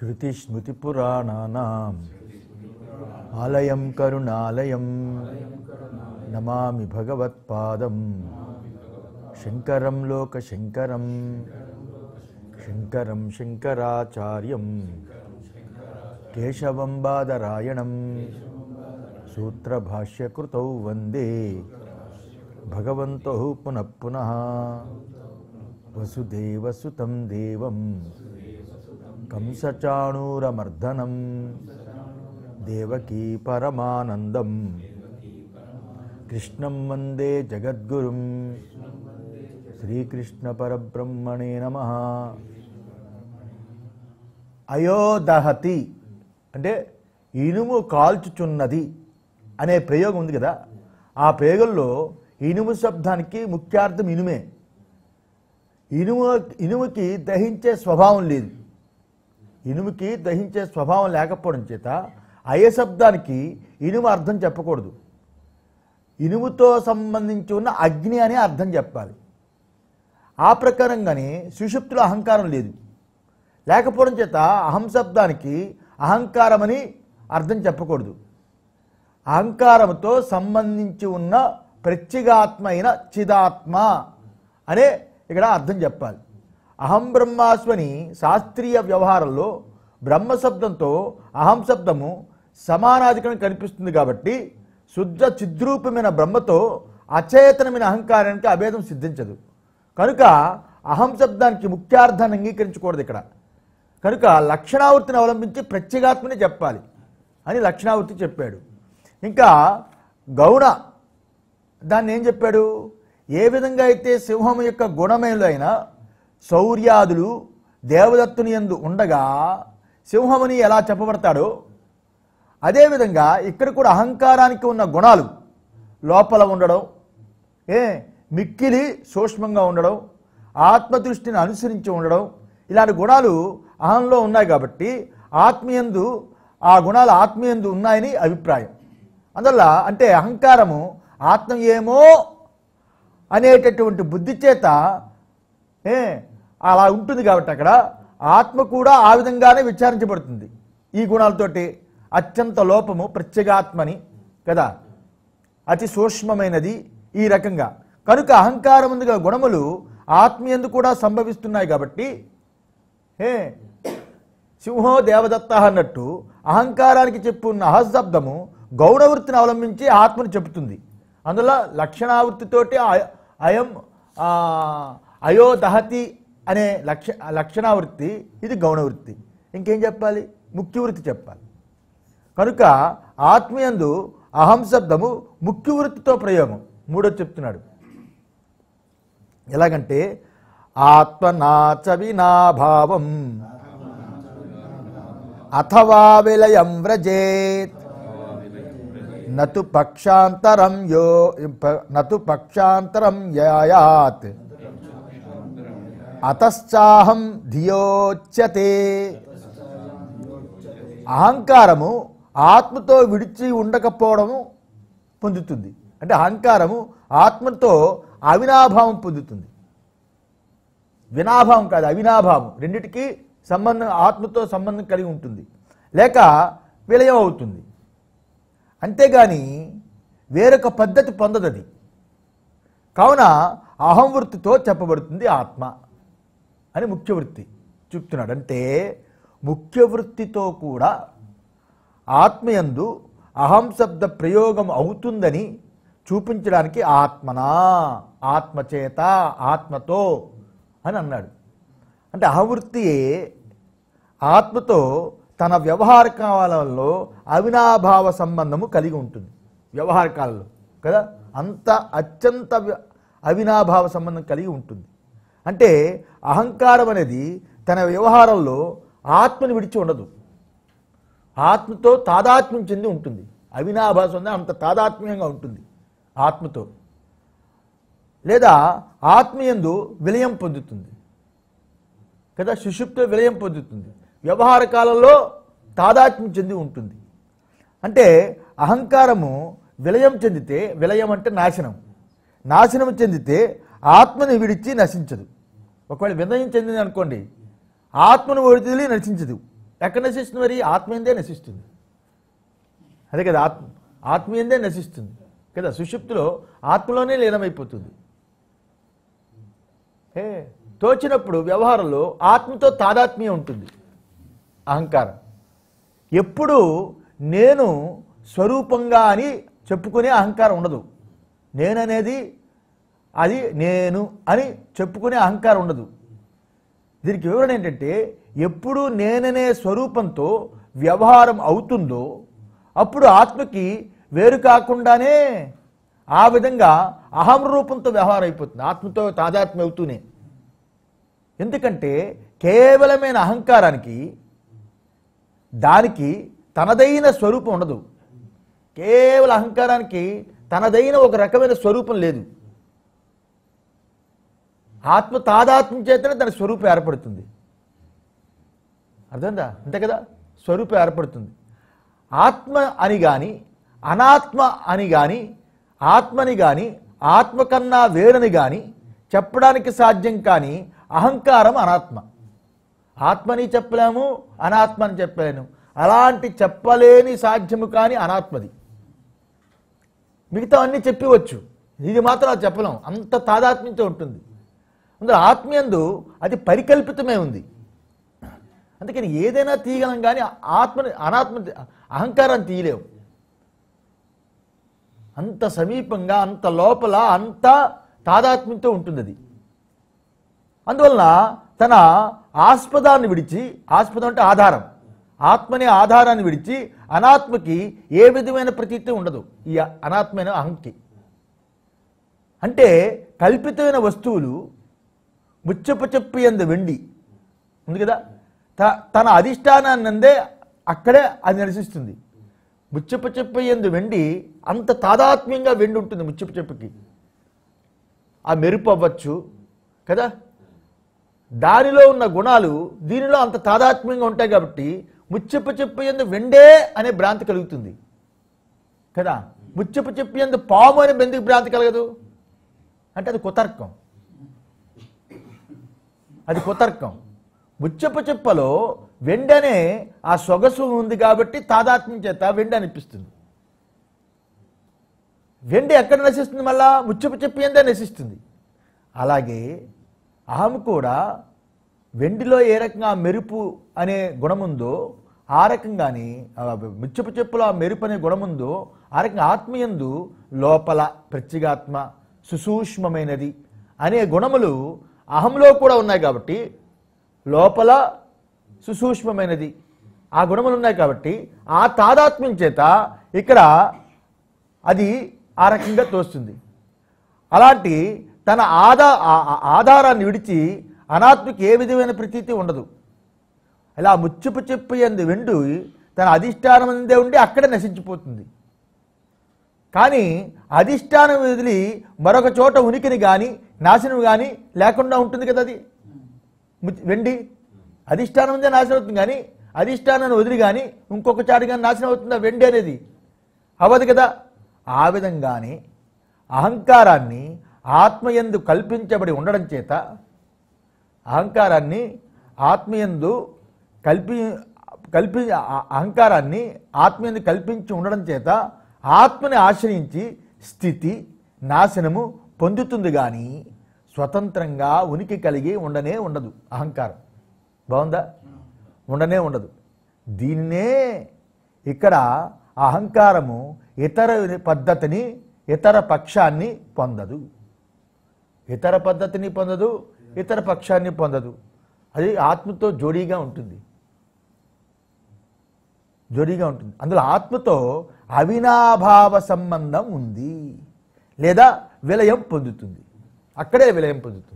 శృతిస్మృతిపురాణానాం ఆలయం కరుణాలయం నమామి భగవత్పాదం శంకరం లోకశంకరం శంకరం శంకరాచార్యం కేశవం బాదరాయణం సూత్రభాష్యకృతౌ వందే భగవంతో పునః పునః వసుదేవసుతం దేవం కంసచాణూరమర్దనం దేవకీ పరమానందం కృష్ణం వందే జగద్గురుం శ్రీకృష్ణ పరబ్రహ్మణే నమ అయోదహతి అంటే ఇనుము కాల్చుచున్నది అనే ప్రయోగం ఉంది కదా ఆ ప్రయోగంలో ఇనుము శబ్దానికి ముఖ్యార్థం ఇనుమే ఇనుము ఇనుముకి దహించే స్వభావం లేదు ఇనుముకి దహించే స్వభావం లేకపోవడం చేత అయ శబ్దానికి ఇనుము అర్థం చెప్పకూడదు ఇనుముతో సంబంధించి ఉన్న అగ్ని అనే అర్థం చెప్పాలి ఆ ప్రకారంగానే సుషుప్తులో అహంకారం లేదు లేకపోవడం చేత అహం శబ్దానికి అహంకారమని అర్థం చెప్పకూడదు అహంకారంతో సంబంధించి ఉన్న ప్రత్యేగాత్మ అయిన చిదాత్మ అనే ఇక్కడ అర్థం చెప్పాలి అహం బ్రహ్మాస్మని శాస్త్రీయ వ్యవహారంలో బ్రహ్మ శబ్దంతో అహం శబ్దము సమానాధికరం కనిపిస్తుంది కాబట్టి శుద్ధ చిద్రూపమైన బ్రహ్మతో అచేతనమైన అహంకారానికి అభేదం సిద్ధించదు కనుక అహం శబ్దానికి ముఖ్యార్థాన్ని అంగీకరించకూడదు ఇక్కడ కనుక లక్షణావృత్తిని అవలంబించి ప్రత్యేగాత్మని చెప్పాలి అని లక్షణావృత్తి చెప్పాడు ఇంకా గౌణ దాన్ని ఏం చెప్పాడు ఏ విధంగా అయితే సింహం యొక్క గుణమేలైన శౌర్యాదులు దేవదత్తుని యందు ఉండగా సింహముని ఎలా చెప్పబడతాడో అదేవిధంగా ఇక్కడ కూడా అహంకారానికి ఉన్న గుణాలు లోపల ఉండడం ఏ మిక్కిలి సూక్ష్మంగా ఉండడం ఆత్మదృష్టిని అనుసరించి ఉండడం ఇలాంటి గుణాలు అహంలో ఉన్నాయి కాబట్టి ఆత్మీయందు ఆ గుణాలు ఆత్మీయందు ఉన్నాయని అభిప్రాయం అందువల్ల అంటే అహంకారము ఆత్మ ఏమో అనేటటువంటి బుద్ధి చేత ఏ అలా ఉంటుంది కాబట్టి అక్కడ ఆత్మ కూడా ఆ విధంగానే విచారించబడుతుంది ఈ గుణాలతోటి అత్యంత లోపము ప్రత్యేగాత్మని కదా అతి సూక్ష్మమైనది ఈ రకంగా కనుక అహంకారం ముందుగా గుణములు ఆత్మీయందు కూడా సంభవిస్తున్నాయి కాబట్టి ఏ సింహో దేవదత్త అన్నట్టు అహంకారానికి చెప్పున్న అహశబ్దము గౌడవృత్తిని అవలంబించి ఆత్మను చెబుతుంది అందులో లక్షణావృత్తితోటి అయ- అయం ఆ, అయో దహతి అనే లక్ష లక్షణావృత్తి ఇది గౌణవృత్తి ఇంకేం చెప్పాలి ముఖ్యవృత్తి చెప్పాలి కనుక ఆత్మీయందు అహం శబ్దము ముఖ్య వృత్తితో ప్రయోగం మూడో చెప్తున్నాడు ఎలాగంటే ఆత్మనాచ వినాభావం అథవా విలయం వ్రజేత్ నతు పక్షాంతరం యో ప- నతు పక్షాంతరం యాయాత్ అతశ్చాహం ధియోచ్యతే అహంకారము ఆత్మతో విడిచి ఉండకపోవడము పొందుతుంది అంటే అహంకారము ఆత్మతో అవినాభావం పొందుతుంది వినాభావం కాదు అవినాభావం రెండిటికి సంబంధం ఆత్మతో సంబంధం కలిగి ఉంటుంది లేక విలయం అవుతుంది అంతేగాని వేరొక పద్ధతి పొందదది కావున అహం వృత్తితో చెప్పబడుతుంది ఆత్మ అని ముఖ్య వృత్తి చెప్తున్నాడు అంటే ముఖ్య వృత్తితో కూడా ఆత్మయందు అహం శబ్ద ప్రయోగం అవుతుందని చూపించడానికి ఆత్మనా ఆత్మచేత ఆత్మతో అని అన్నాడు అంటే అహవృత్తియే ఆత్మతో తన వ్యవహార కాలంలో అవినాభావ సంబంధము కలిగి ఉంటుంది వ్యవహార కాలంలో కదా అంత అత్యంత వ్య- అవినాభావ సంబంధం కలిగి ఉంటుంది అంటే అహంకారం అనేది తన వ్యవహారంలో ఆత్మని విడిచి ఉండదు ఆత్మతో తాదాత్మ్యం చెంది ఉంటుంది అవినాభాసం ఉంది అంత తాదాత్మ్యంగా ఉంటుంది ఆత్మతో లేదా ఆత్మీయందు విలయం పొందుతుంది కదా సుషుప్తో విలయం పొందుతుంది వ్యవహార కాలంలో తాదాత్మ్యం చెంది ఉంటుంది అంటే అహంకారము విలయం చెందితే విలయం అంటే నాశనం నాశనం చెందితే ఆత్మని విడిచి నశించదు ఒకవేళ వినయం చెందింది అనుకోండి ఆత్మను వదిలి నశించదు ఎక్కడ నశిస్తుంది మరి ఆత్మీయందే నశిస్తుంది అదే కదా ఆత్మ ఆత్మీయందే నశిస్తుంది కదా సుషుప్తిలో ఆత్మలోనే లీనమైపోతుంది ఏ తోచినప్పుడు వ్యవహారంలో ఆత్మతో తాదాత్మ్యం ఉంటుంది అహంకారం ఎప్పుడు నేను స్వరూపంగా అని చెప్పుకునే అహంకారం ఉండదు నేననేది అది నేను అని చెప్పుకునే అహంకారం ఉండదు దీనికి వివరణ ఏంటంటే ఎప్పుడు నేననే స్వరూపంతో వ్యవహారం అవుతుందో అప్పుడు ఆత్మకి వేరు కాకుండానే ఆ విధంగా అహం రూపంతో వ్యవహారం అయిపోతుంది ఆత్మతో తాదాత్మ్యం అవుతూనే ఎందుకంటే కేవలమైన అహంకారానికి దానికి తనదైన స్వరూపం ఉండదు కేవల అహంకారానికి తనదైన ఒక రకమైన స్వరూపం లేదు ఆత్మ తాదాత్మ్యం చేతనే దాని స్వరూపం ఏర్పడుతుంది అర్థమైందా అంతే కదా స్వరూపం ఏర్పడుతుంది ఆత్మ అని కానీ అనాత్మ అని కానీ ఆత్మని కానీ ఆత్మ కన్నా వేరని కానీ చెప్పడానికి సాధ్యం కానీ అహంకారం అనాత్మ ఆత్మని చెప్పలేము అనాత్మని చెప్పలేను అలాంటి చెప్పలేని సాధ్యము కాని అనాత్మది మిగతా అన్ని చెప్పవచ్చు ఇది మాత్రం అది చెప్పలేం అంత తాదాత్మ్యంతో ఉంటుంది అందులో ఆత్మీయందు అది పరికల్పితమే ఉంది అందుకని ఏదైనా తీయగలం కానీ ఆత్మని అనాత్మ అహంకారాన్ని తీయలేవు అంత సమీపంగా అంత లోపల అంత తాదాత్మ్యంతో ఉంటుంది అది అందువలన తన ఆస్పదాన్ని విడిచి ఆస్పదం అంటే ఆధారం ఆత్మనే ఆధారాన్ని విడిచి అనాత్మకి ఏ విధమైన ప్రతీతి ఉండదు ఈ అనాత్మైన అహంకి అంటే కల్పితమైన వస్తువులు ముచ్చపు చెప్పు ఎందు వెండి ఉంది కదా త- తన అధిష్టానాన్ని అందే అక్కడే అది నివసిస్తుంది ముచ్చపు చెప్పు ఎందు వెండి అంత తాదాత్మ్యంగా వెండి ఉంటుంది ముచ్చపు చెప్పుకి ఆ మెరుపు అవ్వచ్చు కదా దానిలో ఉన్న గుణాలు దీనిలో అంత తాదాత్మ్యంగా ఉంటాయి కాబట్టి ముచ్చపు చెప్పు ఎందు వెండే అనే భ్రాంతి కలుగుతుంది కదా ముచ్చపు చెప్పు ఎందు పాము అనే ఎందుకు భ్రాంతి కలగదు అంటే అది కుతర్కం అది కుతర్కం ముచ్చపు చెప్పలో వెండనే ఆ సొగసు ఉంది కాబట్టి తాదాత్మ్యం చేత వెండి అనిపిస్తుంది వెండి ఎక్కడ నశిస్తుంది మళ్ళా ముచ్చపు చెప్పి ఎందే నశిస్తుంది అలాగే అహం కూడా వెండిలో ఏ రకంగా మెరుపు అనే గుణముందో ఆ రకంగానే ఆ ముచ్చపు చెప్పులో ఆ మెరుపు అనే గుణముందో ఆ రకంగా ఆత్మీయందు లోపల ప్రత్యేగాత్మ సుసూక్ష్మమైనది అనే గుణములు అహంలో కూడా ఉన్నాయి కాబట్టి లోపల సుసూక్ష్మమైనది ఆ గుణములు ఉన్నాయి కాబట్టి ఆ తాదాత్మ్యం చేత ఇక్కడ అది ఆ రకంగా తోస్తుంది అలాంటి తన ఆదా ఆ- ఆ- ఆధారాన్ని విడిచి అనాత్మకి ఏ విధమైన ప్రతీతి ఉండదు ఇలా ముచ్చుపు చెప్పు ఎందు వెండు తన అధిష్టానం అందే ఉండి అక్కడే నశించిపోతుంది కానీ అధిష్టానం వదిలి మరొక చోట ఉనికిని కానీ నాశనం కానీ లేకుండా ఉంటుంది కదా అది ముచ్- వెండి అధిష్టానం ఉందే నాశనం అవుతుంది కానీ అధిష్టానాన్ని వదిలి కానీ ఇంకొక చాటు కానీ నాశనం అవుతుందా వెండి అనేది అవ్వదు కదా ఆ విధంగానే అహంకారాన్ని ఆత్మయందు కల్పించబడి ఉండడం చేత అహంకారాన్ని ఆత్మయందు కల్పి కల్పి ఆ- అహంకారాన్ని ఆత్మయందు కల్పించి ఉండడం చేత ఆత్మని ఆశ్రయించి స్థితి నాశనము పొందుతుంది కానీ స్వతంత్రంగా ఉనికి కలిగి ఉండనే ఉండదు అహంకారం బాగుందా ఉండనే ఉండదు దీన్నే ఇక్కడ అహంకారము ఇతర పద్ధతిని ఇతర పక్షాన్ని పొందదు ఇతర పద్ధతిని పొందదు ఇతర పక్షాన్ని పొందదు అది ఆత్మతో జోడీగా ఉంటుంది జోడీగా ఉంటుంది అందులో ఆత్మతో అవినాభావ సంబంధం ఉంది లేదా విలయం పొందుతుంది అక్కడే విలయం పొందుతుంది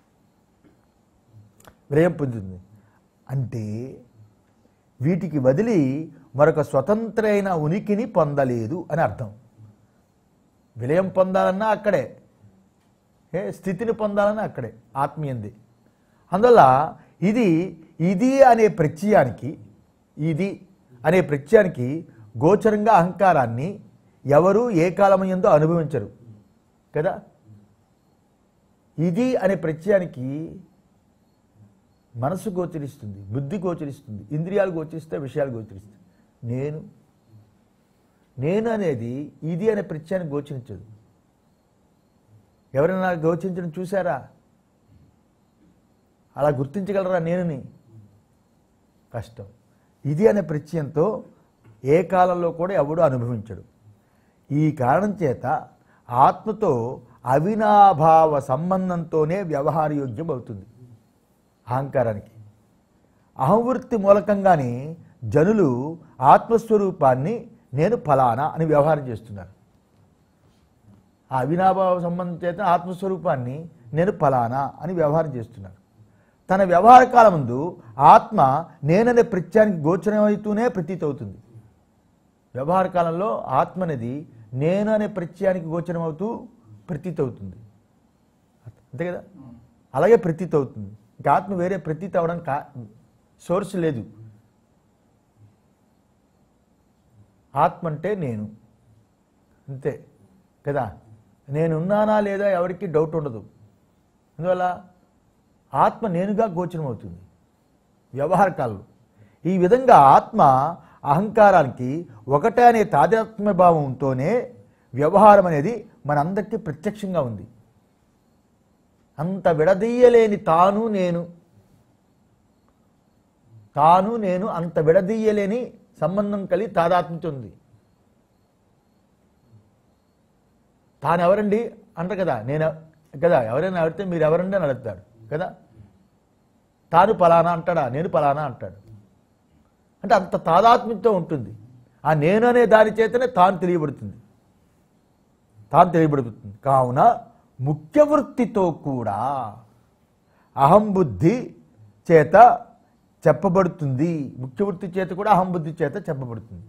విలయం పొందుతుంది అంటే వీటికి వదిలి మరొక స్వతంత్రైన ఉనికిని పొందలేదు అని అర్థం విలయం పొందాలన్నా అక్కడే ఏ స్థితిని పొందాలన్నా అక్కడే ఆత్మీయంది అందువల్ల ఇది ఇది అనే ప్రత్యయానికి ఇది అనే ప్రత్యయానికి గోచరంగా అహంకారాన్ని ఎవరు ఏ కాలమయందో అనుభవించరు కదా ఇది అనే ప్రత్యయానికి మనసు గోచరిస్తుంది బుద్ధి గోచరిస్తుంది ఇంద్రియాలు గోచరిస్తే విషయాలు గోచరిస్తాయి నేను నేను అనేది ఇది అనే ప్రత్యయాన్ని గోచరించదు ఎవరైనా గోచరించడం చూసారా అలా గుర్తించగలరా నేనుని కష్టం ఇది అనే ప్రత్యయంతో ఏ కాలంలో కూడా ఎవడు అనుభవించడు ఈ కారణం చేత ఆత్మతో అవినాభావ సంబంధంతోనే వ్యవహారయోగ్యం అవుతుంది అహంకారానికి అహంవృత్తి మూలకంగానే జనులు ఆత్మస్వరూపాన్ని నేను ఫలానా అని వ్యవహారం చేస్తున్నారు ఆ అవినాభావ సంబంధం చేత ఆత్మస్వరూపాన్ని నేను ఫలానా అని వ్యవహారం చేస్తున్నారు తన వ్యవహార కాలం ముందు ఆత్మ నేననే ప్రత్యానికి గోచరమవుతూనే ప్రతీతి అవుతుంది వ్యవహార కాలంలో ఆత్మ అనేది నేను అనే ప్రత్యయానికి గోచరమవుతూ ప్రతీతి అవుతుంది అంతే కదా అలాగే ప్రతీతి అవుతుంది ఇంకా ఆత్మ వేరే ప్రతీతి అవడానికి కా సోర్స్ లేదు ఆత్మ అంటే నేను అంతే కదా నేనున్నానా లేదా ఎవరికి డౌట్ ఉండదు అందువల్ల ఆత్మ నేనుగా గోచరం అవుతుంది వ్యవహార కాలంలో ఈ విధంగా ఆత్మ అహంకారానికి ఒకటే అనే తాదాత్మ్య భావంతోనే వ్యవహారం అనేది మనందరికీ ప్రత్యక్షంగా ఉంది అంత విడదీయలేని తాను నేను తాను నేను అంత విడదీయలేని సంబంధం కలిగి తాదాత్మ్యత ఉంది తాను ఎవరండి అంటారు కదా నేను కదా ఎవరైనా అడిగితే మీరు ఎవరండి అని అడుగుతాడు కదా తాను పలానా అంటాడా నేను పలానా అంటాడు అంటే అంత తాదాత్మ్యంతో ఉంటుంది ఆ నేను అనే దాని చేతనే తాను తెలియబడుతుంది తాను తెలియబడుతుంది కావున ముఖ్య వృత్తితో కూడా అహం బుద్ధి చేత చెప్పబడుతుంది ముఖ్య వృత్తి చేత కూడా అహం బుద్ధి చేత చెప్పబడుతుంది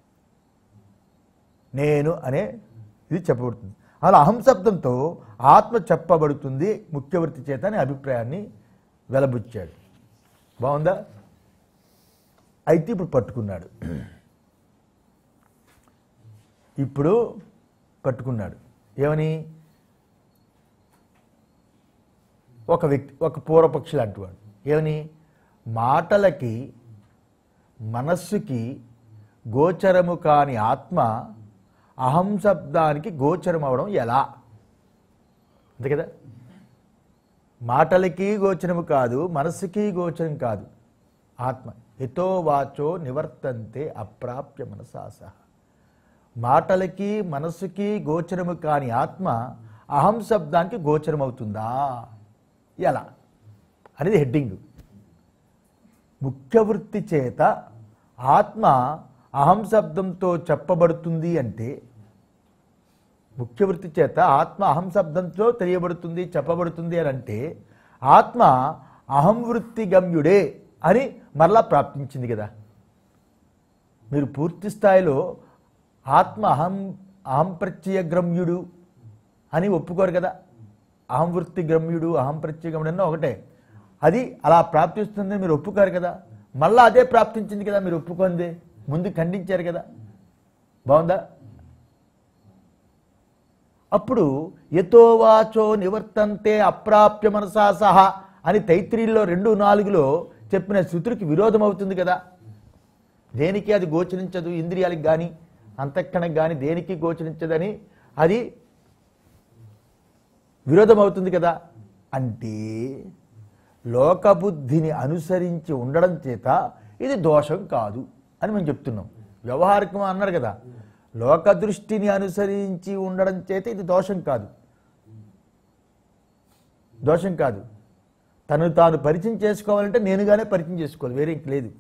నేను అనే ఇది చెప్పబడుతుంది అలా అహం శబ్దంతో ఆత్మ చెప్పబడుతుంది ముఖ్య వృత్తి చేత అనే అభిప్రాయాన్ని వెలబుచ్చాడు బాగుందా అయితే ఇప్పుడు పట్టుకున్నాడు ఇప్పుడు పట్టుకున్నాడు ఏమని ఒక వ్యక్తి ఒక పూర్వపక్షి లాంటి వాడు ఏమని మాటలకి మనస్సుకి గోచరము కాని ఆత్మ అహం శబ్దానికి గోచరం అవడం ఎలా అంతే కదా మాటలకి గోచరము కాదు మనస్సుకి గోచరం కాదు ఆత్మ ఎతో వాచో నివర్తంతే అప్రాప్య మనసాస మాటలకి మనస్సుకి గోచరము కాని ఆత్మ అహం శబ్దానికి గోచరం అవుతుందా ఎలా అనేది హెడ్డింగ్ ముఖ్య వృత్తి చేత ఆత్మ అహం శబ్దంతో చెప్పబడుతుంది అంటే ముఖ్య వృత్తి చేత ఆత్మ అహం శబ్దంతో తెలియబడుతుంది చెప్పబడుతుంది అని అంటే ఆత్మ అహం వృత్తి గమ్యుడే అని మరలా ప్రాప్తించింది కదా మీరు పూర్తి స్థాయిలో ఆత్మ అహం అహం ప్రత్యయ గ్రమ్యుడు అని ఒప్పుకోరు కదా అహం వృత్తి గ్రమ్యుడు అహం ప్రత్యయ గమ్యుడు అన్న ఒకటే అది అలా ప్రాప్తిస్తుందని మీరు ఒప్పుకోరు కదా మళ్ళా అదే ప్రాప్తించింది కదా మీరు ఒప్పుకుంది ముందు ఖండించారు కదా బాగుందా అప్పుడు ఎతో వాచో నివర్తంతే అప్రాప్య మనసా సహా అని తైత్రీల్లో రెండు నాలుగులో చెప్పిన శృతుడికి విరోధం అవుతుంది కదా దేనికి అది గోచరించదు ఇంద్రియాలకు కానీ అంతఃకరణకు కానీ దేనికి గోచరించదని అది విరోధం అవుతుంది కదా అంటే లోకబుద్ధిని అనుసరించి ఉండడం చేత ఇది దోషం కాదు అని మేము చెప్తున్నాం వ్యవహారికం అన్నారు కదా లోక దృష్టిని అనుసరించి ఉండడం చేత ఇది దోషం కాదు దోషం కాదు తను తాను పరిచయం చేసుకోవాలంటే నేనుగానే పరిచయం చేసుకోవాలి వేరే ఇంక లేదు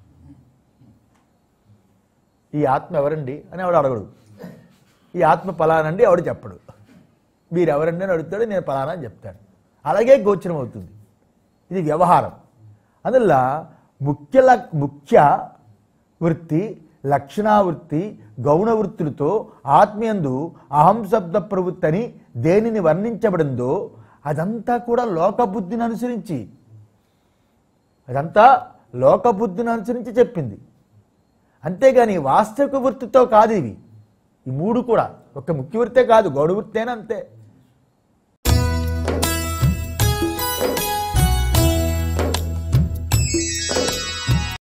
ఈ ఆత్మ ఎవరండి అని ఆవిడ అడగడు ఈ ఆత్మ పలానండి ఆవిడ చెప్పడు మీరు ఎవరండి అని అడుగుతాడు నేను పలానా అని చెప్తాడు అలాగే గోచరం అవుతుంది ఇది వ్యవహారం అందువల్ల ముఖ్య లక్- ముఖ్య వృత్తి లక్షణావృత్తి గౌణ వృత్తులతో ఆత్మీయందు అహం శబ్ద ప్రవృత్తి అని దేనిని వర్ణించబడిందో అదంతా కూడా లోకబుద్ధిని అనుసరించి అదంతా లోకబుద్ధిని అనుసరించి చెప్పింది అంతేగాని వాస్తవిక వృత్తితో కాదు ఇవి ఈ మూడు కూడా ఒక ముఖ్య వృత్తే కాదు గౌడ వృత్తి అయినా అంతే